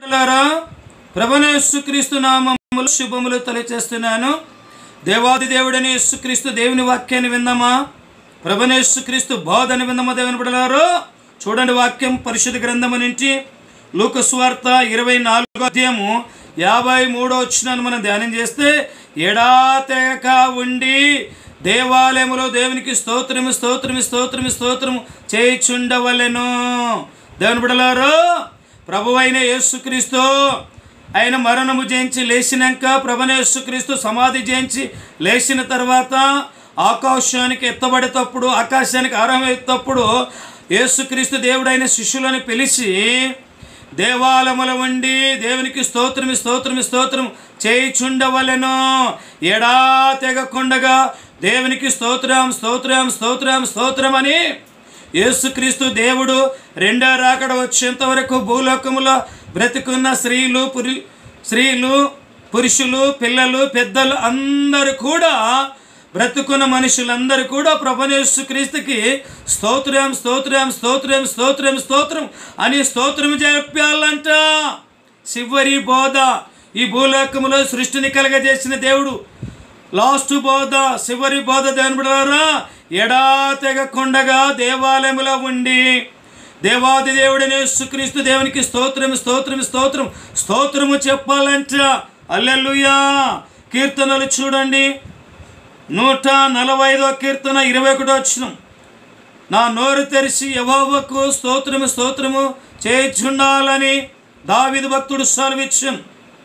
పిల్లలారా ప్రభుని యేసుక్రీస్తు నామములు శుభములు తెలియచేస్తున్నాను దేవాది దేవుడని యేసుక్రీస్తు దేవుని వాక్యాన్ని విందామా ప్రభుని యేసుక్రీస్తు బోధని విందామా దేవుని బిడలారు చూడండి వాక్యం పరిశుద్ధ గ్రంథము నుంచి లూక స్వార్త ఇరవై నాలుగో అధ్యాయము యాభై మూడో వచ్చినాను మనం ధ్యానం చేస్తే ఎడాతెగక ఉండి దేవాలయములో దేవునికి స్తోత్రము స్తోత్రము స్తోత్రము స్తోత్రము చేయిచుండవలెను దేవుని బిడలారు ప్రభు అయిన యేసుక్రీస్తు ఆయన మరణము జయించి లేచినాక ప్రభున యేసుక్రీస్తు సమాధి జయించి లేచిన తర్వాత ఆకాశానికి ఎత్తబడేటప్పుడు ఆకాశానికి ఆరంభేటప్పుడు యేసుక్రీస్తు దేవుడైన శిష్యులను పిలిచి దేవాలయముల ఉండి దేవునికి స్తోత్రమి స్తోత్రమి స్తోత్రం చేయిచుండవలెను ఎడా తెగకుండగా దేవునికి స్తోత్రం స్తోత్రం స్తోత్రం స్తోత్రం అని యేసుక్రీస్తు దేవుడు రెండో రాకడ వచ్చేంత వరకు భూలోకములో బ్రతికున్న స్త్రీలు పురి స్త్రీలు పురుషులు పిల్లలు పెద్దలు అందరూ కూడా బ్రతుకున్న మనుషులందరూ కూడా ప్రభనేసు క్రీస్తుకి స్తోత్రం స్తోత్రం స్తోత్రం స్తోత్రం స్తోత్రం అని స్తోత్రం చెప్పాలంట చివరి బోధ ఈ భూలోకములో సృష్టిని కలగజేసిన దేవుడు లాస్ట్ బోధ చివరి బోధ దేవుని బిడ్డలారా ఎడా తెగకుండగా దేవాలయములో ఉండి దేవాది దేవుడనే యేసుక్రీస్తు దేవునికి స్తోత్రం స్తోత్రం స్తోత్రం స్తోత్రము చెప్పాలంట అల్లెలుయా కీర్తనలు చూడండి నూట నలభై ఐదో కీర్తన ఇరవై ఒకటో వచ్చిన నా నోరు తెరిచి యహోవకు స్తోత్రము స్తోత్రము చేయించుండాలని దావిదు భక్తుడు సెలవిచ్చాను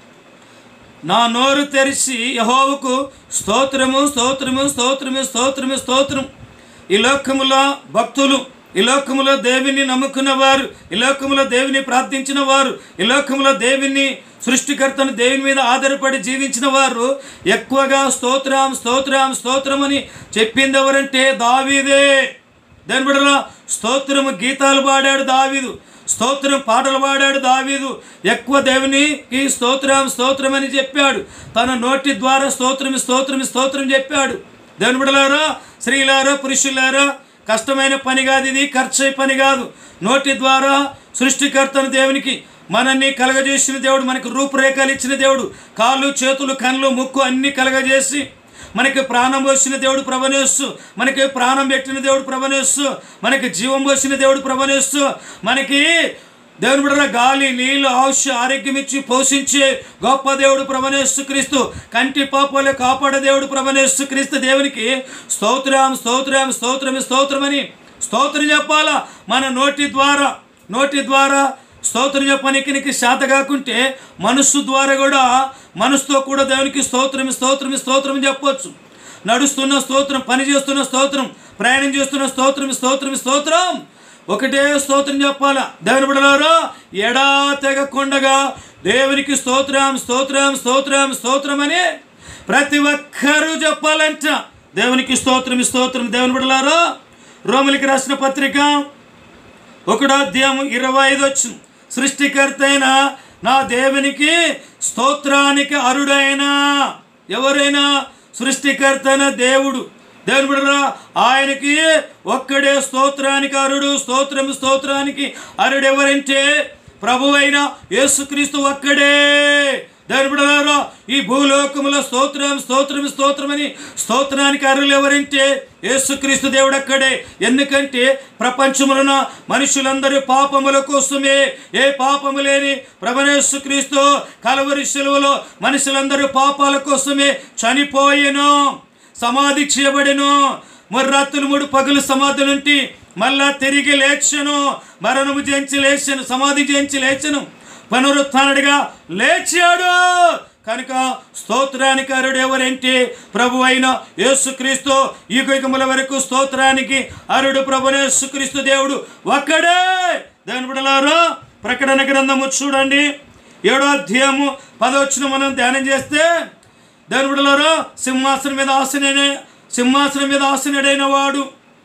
నా నోరు తెరిచి యహోవకు స్తోత్రము స్తోత్రము స్తోత్రము స్తోత్రము స్తోత్రం ఈ లోకములో భక్తులు ఈ లోకములో దేవుని నమ్ముకున్న వారు ఈ లోకములో దేవుని ప్రార్థించిన వారు ఈ లోకములో దేవుని సృష్టికర్తను దేవుని మీద ఆధారపడి జీవించిన వారు ఎక్కువగా స్తోత్రం స్తోత్రం స్తోత్రం అని చెప్పింది ఎవరంటే దావీదే దాని బిడ్డలా స్తోత్రము గీతాలు పాడాడు దావీదు స్తోత్రం పాటలు పాడాడు దావీదు ఎక్కువ దేవునికి స్తోత్రం స్తోత్రం అని చెప్పాడు తన నోటి ద్వారా స్తోత్రం స్తోత్రం స్తోత్రం చెప్పాడు దేవుని బిడలారా స్త్రీలారా పురుషులారా కష్టమైన పని కాదు ఇది ఖర్చు పని కాదు నోటి ద్వారా సృష్టికర్తను దేవునికి మనల్ని కలగజేసిన దేవుడు మనకు రూపురేఖలు ఇచ్చిన దేవుడు కాళ్ళు చేతులు కళ్ళు ముక్కు అన్నీ కలగజేసి మనకి ప్రాణం పోసిన దేవుడు ప్రభనేస్సు మనకి ప్రాణం పెట్టిన దేవుడు ప్రభనేస్సు మనకి జీవం పోసిన దేవుడు ప్రభనేస్సు మనకి దేవుని బిడ్డల గాలి నీళ్ళు ఆవుష ఆరోగ్యం ఇచ్చి పోషించే గొప్ప దేవుడు ప్రభనేస్సు క్రీస్తు కంటి పాపలే కాపాడే దేవుడు ప్రభనేస్సు క్రీస్తు దేవునికి స్తోత్రం స్తోత్రం స్తోత్రం స్తోత్రం అని స్తోత్రం చెప్పాలా మన నోటి ద్వారా నోటి ద్వారా స్తోత్రం చెప్పడానికి నీకు శాత కాకుంటే మనస్సు ద్వారా కూడా మనసుతో కూడా దేవునికి స్తోత్రం స్తోత్రం స్తోత్రం చెప్పొచ్చు నడుస్తున్న స్తోత్రం పని చేస్తున్న స్తోత్రం ప్రయాణం చేస్తున్న స్తోత్రం స్తోత్రం స్తోత్రం ఒకటే స్తోత్రం చెప్పాలా దేవుని బిడలారా ఎడా తెగకుండగా దేవునికి స్తోత్రం స్తోత్రం స్తోత్రం స్తోత్రం అని ప్రతి ఒక్కరూ చెప్పాలంట దేవునికి స్తోత్రం స్తోత్రం దేవుని బిడలారా రోమిలికి రాసిన పత్రిక ఒకటో అధ్యాయం ఇరవై ఐదు వచ్చింది సృష్టికర్త అయిన నా దేవునికి స్తోత్రానికి అరుడైన ఎవరైనా సృష్టికర్త అయిన దేవుడు దేవుని బిడ్డరా ఆయనకి ఒక్కడే స్తోత్రానికి అరుడు స్తోత్రం స్తోత్రానికి అరుడు ఎవరంటే ప్రభు అయిన యేసుక్రీస్తు ఒక్కడే దేవుని బిడ్డలారా ఈ భూలోకములో స్తోత్రం స్తోత్రం స్తోత్రం అని స్తోత్రానికి అర్హులు ఎవరంటే యేసుక్రీస్తు దేవుడు అక్కడే ఎందుకంటే ప్రపంచములన మనుషులందరూ పాపముల కోసమే ఏ పాపము లేని ప్రభనేసుక్రీస్తు కలవరి శిలువలో మనుషులందరూ పాపాల కోసమే చనిపోయెను సమాధి చేయబడెను మొర్రాత్రులు మూడు పగులు సమాధి నుండి మళ్ళా తిరిగి లేచను మరణము జయించి లేచను సమాధి జయించి లేచను పునరుత్డగా లేచాడు కనుక స్తోత్రానికి అరుడు ఎవరంటే ప్రభు అయిన యేసుక్రీస్తు యుగయుగముల వరకు స్తోత్రానికి అరుడు ప్రభు యేసుక్రీస్తు దేవుడు ఒక్కడే దాని బిడలారు ప్రకటన గ్రంథము చూడండి ఏడో అధ్యాయము పదవచ్చును మనం ధ్యానం చేస్తే దాని బిడలారు సింహాసనం మీద ఆసనే సింహాసనం మీద ఆసనుడైన వాడు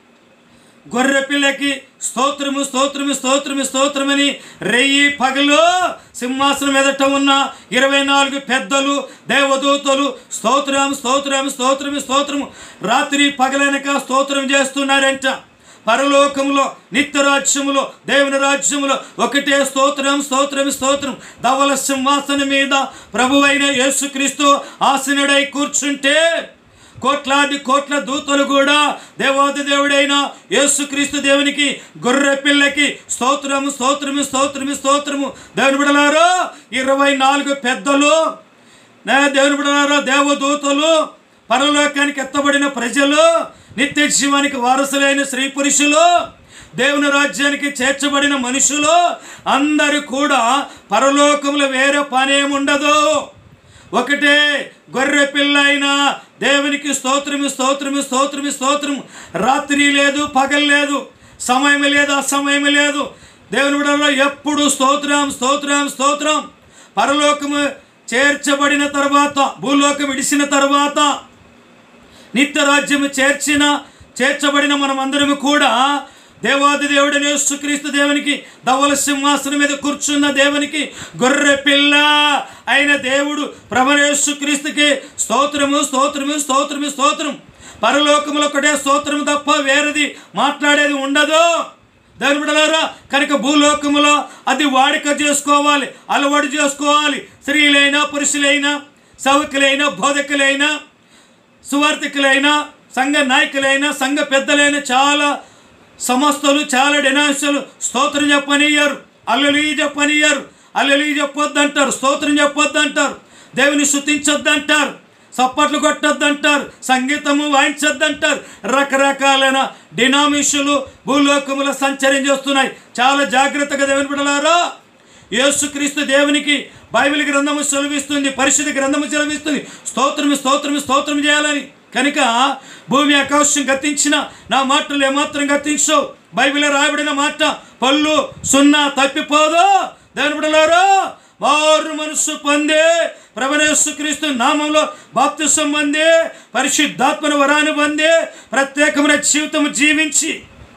గొర్రె పిల్లకి స్తోత్రము స్తోత్రము స్తోత్రము స్తోత్రమని రెయ్యి పగలు సింహాసనం ఎదట ఉన్న ఇరవై నాలుగు పెద్దలు దేవదూతలు స్తోత్రం స్తోత్రం స్తోత్రము స్తోత్రము రాత్రి పగలనక స్తోత్రం చేస్తున్నారంట పరలోకములో నిత్య రాజ్యములో దేవుని రాజ్యములో ఒకటే స్తోత్రం స్తోత్రం స్తోత్రం ధవల సింహాసనం మీద ప్రభువైన యేసుక్రీస్తు ఆసనుడై కూర్చుంటే కోట్లాది కోట్ల దూతలు కూడా దేవాది దేవుడైన యేసుక్రీస్తు దేవునికి గొర్రె పిల్లకి స్తోత్రము స్తోత్రము స్తోత్రము స్తోత్రము దేవుని బిడలారో ఇరవై నాలుగు పెద్దలు నా దేవుని బిడలారో దేవదూతలు పరలోకానికి ఎత్తబడిన ప్రజలు నిత్య జీవానికి వారసులైన స్త్రీ పురుషులు దేవుని రాజ్యానికి చేర్చబడిన మనుషులు అందరూ కూడా పరలోకంలో వేరే పనేముండదు ఒకటే గొర్రె పిల్ల అయిన దేవునికి స్తోత్రము స్తోత్రము స్తోత్రము స్తోత్రం రాత్రి లేదు పగలు లేదు సమయం లేదు అసమయం లేదు దేవుని బిడ్డలో ఎప్పుడు స్తోత్రం స్తోత్రం స్తోత్రం పరలోకము చేర్చబడిన తర్వాత భూలోకం విడిసిన తర్వాత నిత్య రాజ్యము చేర్చిన చేర్చబడిన మనమందరము కూడా దేవాది దేవుడని యేసుక్రీస్తు దేవునికి ధవల సింహాసనం మీద కూర్చున్న దేవునికి గొర్రె పిల్ల అయిన దేవుడు ప్రభనేశ్వక్రీస్తుకి స్తోత్రము స్తోత్రము స్తోత్రము స్తోత్రం పరలోకములో ఒకటే స్తోత్రం తప్ప వేరేది మాట్లాడేది ఉండదు దాని బిడలారా కనుక భూలోకములో అది వాడిక చేసుకోవాలి అలవాటు చేసుకోవాలి స్త్రీలైనా పురుషులైనా సౌకులైనా బోధకులైనా సువార్థికులైన సంఘ నాయకులైన సంఘ పెద్దలైన చాలా సంస్థలు చాలా డెనాన్సులు స్తోత్రం చెప్పనియ్యారు అల్లలి చెప్పనియ్యారు అల్లలి చెప్పొద్దంటారు స్తోత్రం చెప్పొద్దంటారు దేవుని శుతించొద్దంటారు సప్పట్లు కొట్టొద్దంటారు సంగీతము వాయించొద్దంటారు రకరకాలైన డినామిషులు భూలోకముల సంచరం చేస్తున్నాయి చాలా జాగ్రత్తగా దేవుని బిడలారా యేసుక్రీస్తు దేవునికి బైబిల్ గ్రంథము సెలవిస్తుంది పరిశుద్ధ గ్రంథము సెలవిస్తుంది స్తోత్రము స్తోత్రము స్తోత్రం చేయాలని కనుక భూమి ఆకాశం గతించిన నా మాటలు ఏమాత్రం గతించవు బైబిల్ రాయబడిన మాట పళ్ళు సున్నా తప్పిపోదు దాని బిడలారా వారు మనస్సు పొందే ప్రభనేశ్వక్రీస్తు నామంలో బాప్తిసం పొందే పరిశుద్ధాత్మను వరాన్ని పొందే ప్రత్యేకమైన జీవితం జీవించి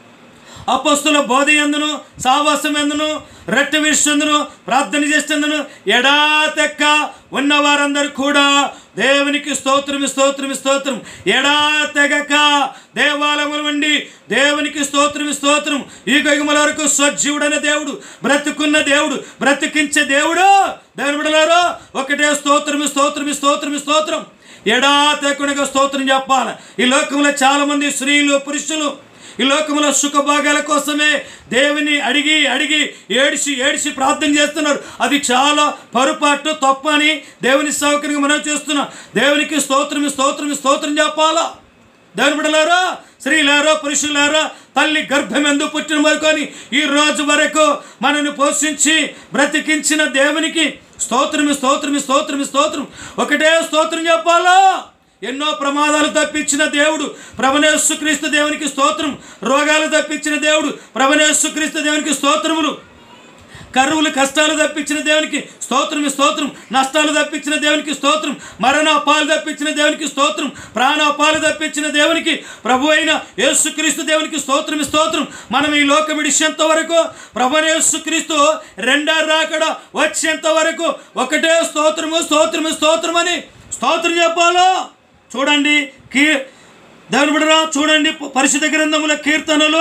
అపస్తుల బోధ ఎందును సావాసం ఎందును రెట్ట విషయందును ప్రార్థన చేస్తుందును ఎడాతెక్క ఉన్న వారందరూ కూడా దేవునికి స్తోత్రం స్తోత్రం స్తోత్రం ఎడా తెగక దేవాలయముల నుండి దేవునికి స్తోత్రం స్తోత్రం ఈ గయుమల వరకు సజీవుడైన దేవుడు బ్రతుకున్న దేవుడు బ్రతికించే దేవుడు దేవుని బిడలారో ఒకటే స్తోత్రం స్తోత్రం స్తోత్రం స్తోత్రం ఎడా తెక్కునగా స్తోత్రం చెప్పాలి ఈ లోకంలో చాలా మంది స్త్రీలు పురుషులు ఈ లోకంలో సుఖభాగాల కోసమే దేవుని అడిగి అడిగి ఏడిసి ఏడిసి ప్రార్థన చేస్తున్నారు అది చాలా పొరపాటు తప్పు అని దేవుని సౌకర్యంగా మనం చేస్తున్నాం దేవునికి స్తోత్రం స్తోత్రం స్తోత్రం చెప్పాలా దేవుని బిడలారా స్త్రీలారా పురుషులారా తల్లి గర్భం ఎందుకు పుట్టిన వరకొని ఈ రోజు వరకు మనల్ని పోషించి బ్రతికించిన దేవునికి స్తోత్రం స్తోత్రం స్తోత్రం స్తోత్రం ఒకటే స్తోత్రం చెప్పాలా ఎన్నో ప్రమాదాలు తప్పించిన దేవుడు ప్రభనేశ్వక్రీస్తు దేవునికి స్తోత్రం రోగాలు తప్పించిన దేవుడు ప్రభనేశ్వక్రీస్తు దేవునికి స్తోత్రములు కరువులు కష్టాలు తప్పించిన దేవునికి స్తోత్రం స్తోత్రం నష్టాలు తప్పించిన దేవునికి స్తోత్రం మరణ అపాలు తప్పించిన దేవునికి స్తోత్రం ప్రాణ అపాలు తప్పించిన దేవునికి ప్రభు అయిన యేసుక్రీస్తు దేవునికి స్తోత్రం స్తోత్రం మనం ఈ లోకం విడిచేంత వరకు ప్రభు యేసుక్రీస్తు రెండో రాకడ వచ్చేంత వరకు ఒకటే స్తోత్రము స్తోత్రము స్తోత్రం అని స్తోత్రం చెప్పాలో చూడండి కీ దేవుని బిడరా చూడండి పరిశుద్ధ గ్రంథముల కీర్తనలు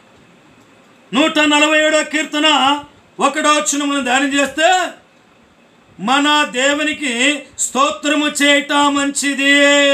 నూట నలభై ఏడో కీర్తన ఒకటో వచ్చిన మనం ధ్యానం చేస్తే మన దేవునికి స్తోత్రము చేయట మంచిది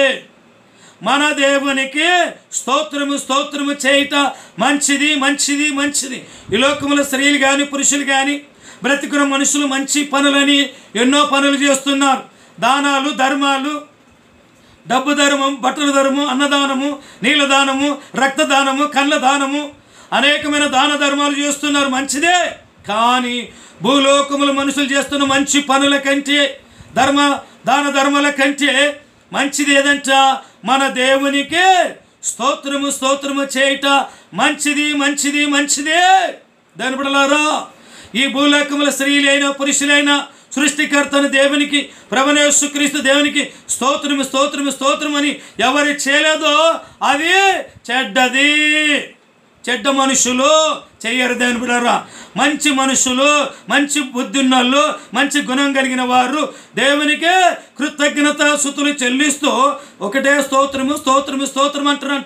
మన దేవునికి స్తోత్రము స్తోత్రము చేయట మంచిది మంచిది మంచిది ఈ లోకంలో స్త్రీలు కానీ పురుషులు కానీ బ్రతికున్న మనుషులు మంచి పనులని ఎన్నో పనులు చేస్తున్నారు దానాలు ధర్మాలు డబ్బు ధర్మం బట్టల ధర్మం అన్నదానము నీళ్ళ దానము రక్తదానము కళ్ళ దానము అనేకమైన దాన ధర్మాలు చేస్తున్నారు మంచిదే కానీ భూలోకములు మనుషులు చేస్తున్న మంచి పనుల కంటే ధర్మ దాన ధర్మాల కంటే మంచిది ఏదంట మన దేవునికి స్తోత్రము స్తోత్రము చేయట మంచిది మంచిది మంచిదే దాని బిడలారా ఈ భూలోకముల స్త్రీలైన పురుషులైన సృష్టికర్తను దేవునికి ప్రభనేశ్వక్రీస్తు దేవునికి స్తోత్రము స్తోత్రము స్తోత్రం అని ఎవరు చేయలేదో అది చెడ్డది చెడ్డ మనుషులు చెయ్యరు దేవుని బిడ్డరా మంచి మనుషులు మంచి బుద్ధిన్నోళ్ళు మంచి గుణం కలిగిన వారు దేవునికి కృతజ్ఞత సుతులు చెల్లిస్తూ ఒకటే స్తోత్రము స్తోత్రము స్తోత్రం అంటారంట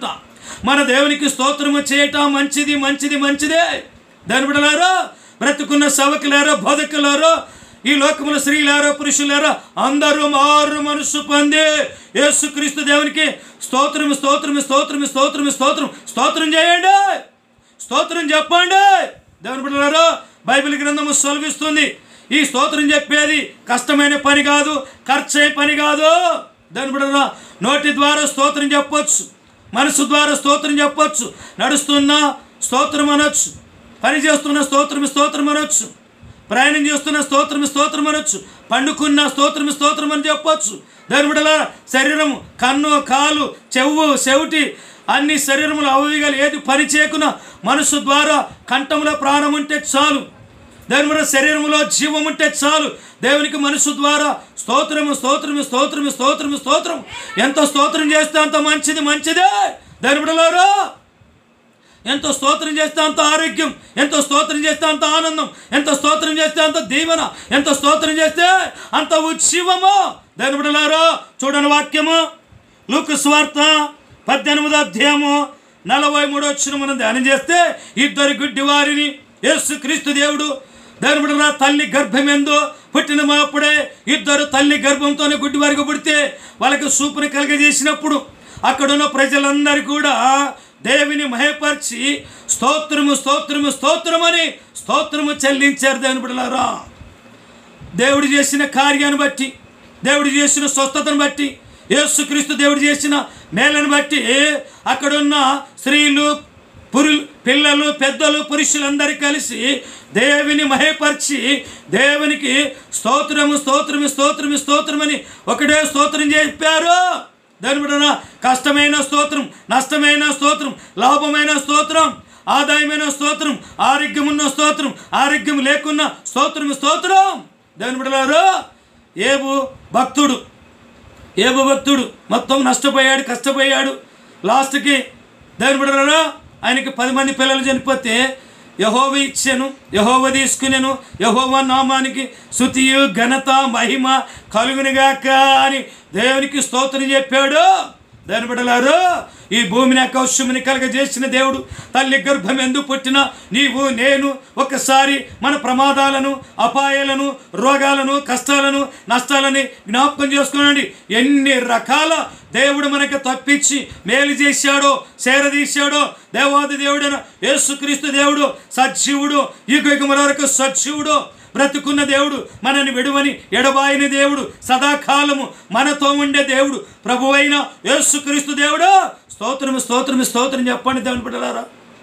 మన దేవునికి స్తోత్రము చేయటం మంచిది మంచిది మంచిదే దాని బిడలారో బ్రతుకున్న సవకులారో బోధకులారో ఈ లోకముల స్త్రీలారో పురుషులారో అందరూ మారు మనసు పొంది యేసుక్రీస్తు దేవునికి స్తోత్రం స్తోత్రం స్తోత్రం స్తోత్రం స్తోత్రం స్తోత్రం చేయండి స్తోత్రం చెప్పండి దేవుని బిడ్డలారో బైబిల్ గ్రంథము సెలవిస్తుంది ఈ స్తోత్రం చెప్పేది కష్టమైన పని కాదు ఖర్చు అయ్యే పని కాదు దేవుని బిడ్డలారా నోటి ద్వారా స్తోత్రం చెప్పొచ్చు మనసు ద్వారా స్తోత్రం చెప్పొచ్చు నడుస్తున్న స్తోత్రం అనొచ్చు పని చేస్తున్న స్తోత్రం స్తోత్రం అనొచ్చు ప్రయాణం చేస్తున్న స్తోత్రం స్తోత్రం అనొచ్చు పండుకున్న స్తోత్రం స్తోత్రం అని చెప్పొచ్చు దాని బిడ్డల శరీరం కన్ను కాలు చెవు చెవిటి అన్ని శరీరములు అవయవాలు ఏది పని చేయకున్నా మనసు ద్వారా కంఠంలో ప్రాణం ఉంటే చాలు దాని మీద శరీరంలో జీవం ఉంటే చాలు దేవునికి మనసు ద్వారా స్తోత్రము స్తోత్రము స్తోత్రము స్తోత్రము స్తోత్రం ఎంత స్తోత్రం చేస్తే అంత మంచిది మంచిదే దాని బిడ్డలారా ఎంతో స్తోత్రం చేస్తే అంత ఆరోగ్యం ఎంతో స్తోత్రం చేస్తే అంత ఆనందం ఎంత స్తోత్రం చేస్తే అంత దీవెన ఎంత స్తోత్రం చేస్తే అంత ఉత్సవము దాని బిడ్డలారా చూడని వాక్యము లూకు స్వార్త పద్దెనిమిదో అధ్యాయము నలభై మూడో వచ్చిన మనం ధ్యానం చేస్తే ఇద్దరు గుడ్డి వారిని యేసు క్రీస్తు దేవుడు దాని బిడ్డల తల్లి గర్భం ఎందు పుట్టిన మాప్పుడే ఇద్దరు తల్లి గర్భంతోనే గుడ్డి వారికి పుడితే వాళ్ళకి సూపుని కలగజేసినప్పుడు అక్కడున్న ప్రజలందరూ కూడా దేవుని మహపరిచి స్తోత్రము స్తోత్రము స్తోత్రమని స్తోత్రము చెల్లించారు దేవుని బిడ్డలారా దేవుడు చేసిన కార్యాన్ని బట్టి దేవుడు చేసిన స్వస్థతను బట్టి యేసుక్రీస్తు దేవుడు చేసిన మేలను బట్టి అక్కడున్న స్త్రీలు పురులు పిల్లలు పెద్దలు పురుషులందరూ కలిసి దేవుని మహేపరిచి దేవునికి స్తోత్రము స్తోత్రము స్తోత్రము స్తోత్రమని ఒకటే స్తోత్రం చెప్పారు దాని బిడ్డన కష్టమైన స్తోత్రం నష్టమైన స్తోత్రం లాభమైన స్తోత్రం ఆదాయమైన స్తోత్రం ఆరోగ్యమున్న స్తోత్రం ఆరోగ్యం లేకున్న స్తోత్రం స్తోత్రం దాని బిడ్డలారు ఏబు భక్తుడు ఏబు భక్తుడు మొత్తం నష్టపోయాడు కష్టపోయాడు లాస్ట్కి దేవుని బిడ్డలారా ఆయనకి పది మంది పిల్లలు చనిపోతే యహోవ ఇచ్చాను యహోవ తీసుకునేను యహోవ నామానికి శృతియు ఘనత మహిమ కలుగునిగాక అని దేవునికి స్తోత్రం చెప్పాడు దాని బిడ్డలారు ఈ భూమిని ఆకాశముని కలగజేసిన దేవుడు తల్లి గర్భం ఎందుకు పుట్టిన నీవు నేను ఒకసారి మన ప్రమాదాలను అపాయాలను రోగాలను కష్టాలను నష్టాలని జ్ఞాపకం చేసుకోనండి ఎన్ని రకాల దేవుడు మనకు తప్పించి మేలు చేశాడో చేరదీశాడో దేవాది దేవుడైన యేసుక్రీస్తు దేవుడు సజీవుడు యుగ యుగముల వరకు సజీవుడు బ్రతుకున్న దేవుడు మనని విడువని ఎడబాయిన దేవుడు సదాకాలము మనతో ఉండే దేవుడు ప్రభువైన యేసుక్రీస్తు దేవుడు స్తోత్రము స్తోత్రము స్తోత్రం చెప్పండి దేవుని బిడ్డలారా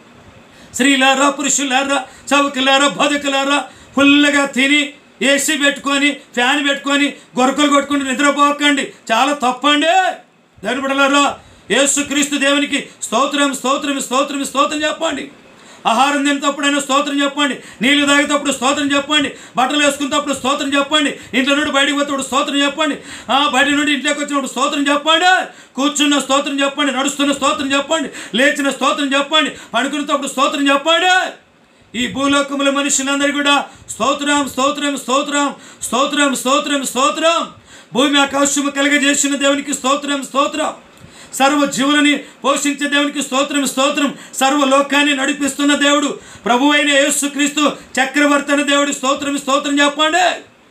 స్త్రీలారా పురుషులారా చౌకలారా బతుకులారా ఫుల్గా తిని ఏసీ పెట్టుకొని ఫ్యాన్ పెట్టుకొని గొరకలు కొట్టుకుంటూ నిద్రపోకండి చాలా తప్పండి దేవుని బిడ్డలారా యేసుక్రీస్తు దేవునికి స్తోత్రం స్తోత్రం స్తోత్రం స్తోత్రం చెప్పండి ఆహారం తినేటప్పుడైనా స్తోత్రం చెప్పండి నీళ్లు తాగేటప్పుడు స్తోత్రం చెప్పండి బట్టలు వేసుకునేటప్పుడు స్తోత్రం చెప్పండి ఇంట్లో నుండి బయటికి పోతేప్పుడు స్తోత్రం చెప్పండి ఆ, బయట నుండి ఇంట్లోకి వచ్చినప్పుడు స్తోత్రం చెప్పండి కూర్చున్న స్తోత్రం చెప్పండి నడుస్తున్న స్తోత్రం చెప్పండి లేచిన స్తోత్రం చెప్పండి పడుకునేటప్పుడు స్తోత్రం చెప్పండి ఈ భూలోకముల మనుషులందరూ కూడా స్తోత్రం స్తోత్రం స్తోత్రం స్తోత్రం స్తోత్రం స్తోత్రం భూమి ఆకాశము కలగజేసిన దేవునికి స్తోత్రం స్తోత్రం సర్వ జీవులని పోషించే దేవునికి స్తోత్రం స్తోత్రం సర్వ లోకాన్ని నడిపిస్తున్న దేవుడు ప్రభు అయిన యేసుక్రీస్తు చక్రవర్తి అనే దేవుడి స్తోత్రం స్తోత్రం చెప్పండి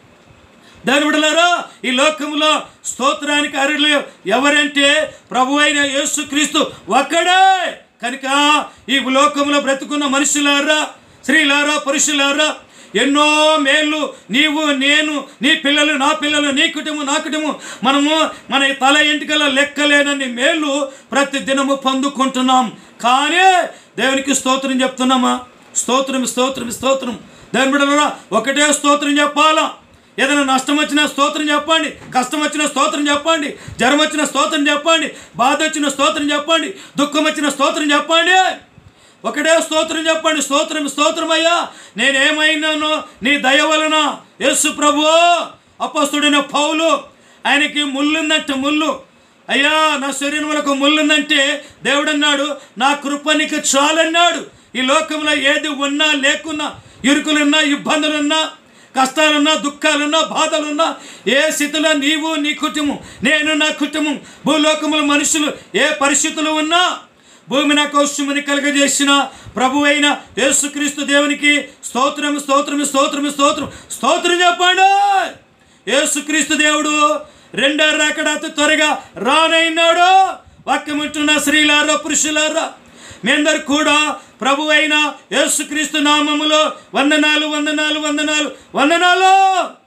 దాని బిడలారా ఈ లోకంలో స్తోత్రానికి అర్హులు ఎవరంటే ప్రభు అయిన యేసుక్రీస్తు ఒక్కడే కనుక ఈ లోకంలో బ్రతుకున్న మనుషులారా స్త్రీలారా పురుషులారా ఎన్నో మేళ్ళు నీవు నేను నీ పిల్లలు నా పిల్లలు నీ కుటుంబం నా కుటుంబం మనము మన తల ఎంటికల లెక్కలేనన్ని మేళ్ళు ప్రతి దినము పొందుకుంటున్నాం కానీ దేవునికి స్తోత్రం చెప్తున్నామా స్తోత్రం స్తోత్రం స్తోత్రం దేవుని బిడ్డలారా ఒకటే స్తోత్రం చెప్పాలా ఏదైనా నష్టం వచ్చినా స్తోత్రం చెప్పండి కష్టం వచ్చిన స్తోత్రం చెప్పండి జ్వరం వచ్చిన స్తోత్రం చెప్పండి బాధ వచ్చిన స్తోత్రం చెప్పండి దుఃఖం వచ్చిన స్తోత్రం చెప్పండి ఒకటే స్తోత్రం చెప్పండి స్తోత్రం స్తోత్రం అయ్యా నేనేమైనానో నీ దయ వలన యేసు ప్రభు అపస్తుడైన పౌలు ఆయనకి ముళ్ళుందంటే ముళ్ళు అయ్యా నా శరీరంలో ఒక ముళ్ళుందంటే దేవుడు అన్నాడు నా కృప నీకు చాలన్నాడు ఈ లోకంలో ఏది ఉన్నా లేకున్నా ఇరుకులున్నా ఇబ్బందులున్నా కష్టాలున్నా దుఃఖాలున్నా బాధలున్నా ఏ స్థితిలో నీవు నీ కుటుంబం నేను నా కుటుంబం భూలోకముల మనుషులు ఏ పరిస్థితులు ఉన్నా భూమిని ఆకాశముని కలుగజేసిన ప్రభు అయిన యేసుక్రీస్తు దేవునికి స్తోత్రం స్తోత్రం స్తోత్రం స్తోత్రం స్తోత్రం చెప్పండి యేసుక్రీస్తు దేవుడు రెండో రాకడ అతి త్వరగా రానైనాడు వాక్యమంటున్న స్త్రీలారా పురుషులారా మీ అందరు కూడా ప్రభు అయిన యేసుక్రీస్తు నామములో వందనాలు వందనాలు వందనాలు వందనాలు